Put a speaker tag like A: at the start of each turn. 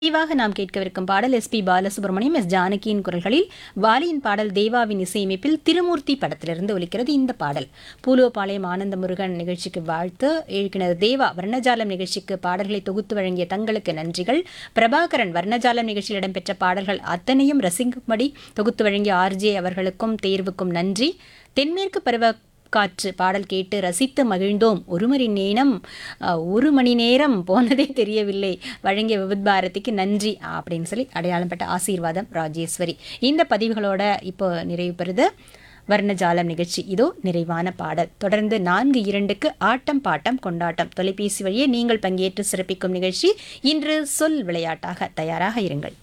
A: நிறைவாக நாம் கேட்கவிருக்கும் பாடல் எஸ்பி பாலசுப்ரமணியம் எஸ் ஜானகியின் குரல்களில் வாலியின் பாடல் தேவாவின் இசையமைப்பில் திருமூர்த்தி படத்திலிருந்து ஒலிக்கிறது இந்த பாடல் பூலுவபாளையம் ஆனந்த முருகன் நிகழ்ச்சிக்கு வாழ்த்து இயக்குனர் தேவா வர்ணஜாலம் நிகழ்ச்சிக்கு பாடல்களை தொகுத்து வழங்கிய தங்களுக்கு நன்றிகள் பிரபாகரன் வர்ணஜாலம் நிகழ்ச்சியில் இடம்பெற்ற பாடல்கள் அத்தனையும் ரசிக்கும்படி தொகுத்து வழங்கிய ஆர்ஜே அவர்களுக்கும் தேர்வுக்கும் நன்றி தென்மேற்கு பருவ காற்று பாடல் கேட்டு ரசித்து மகிழ்ந்தோம் ஒரு மணி நேரம் அஹ், ஒரு மணி நேரம் போனதே தெரியவில்லை வழங்கிய விபத் பாரதிக்கு நன்றி அப்படின்னு சொல்லி அடையாளம் பட்ட ஆசீர்வாதம் ராஜேஸ்வரி இந்த பதிவுகளோட இப்போ நிறைவு பெறுது வர்ணஜாலம் நிகழ்ச்சி இதோ நிறைவான பாடல் தொடர்ந்து நான்கு இரண்டுக்கு ஆட்டம் பாட்டம் கொண்டாட்டம் தொலைபேசி வழியே நீங்கள் பங்கேற்று சிறப்பிக்கும் நிகழ்ச்சி இன்று சொல் விளையாட்டாக தயாராக இருங்கள்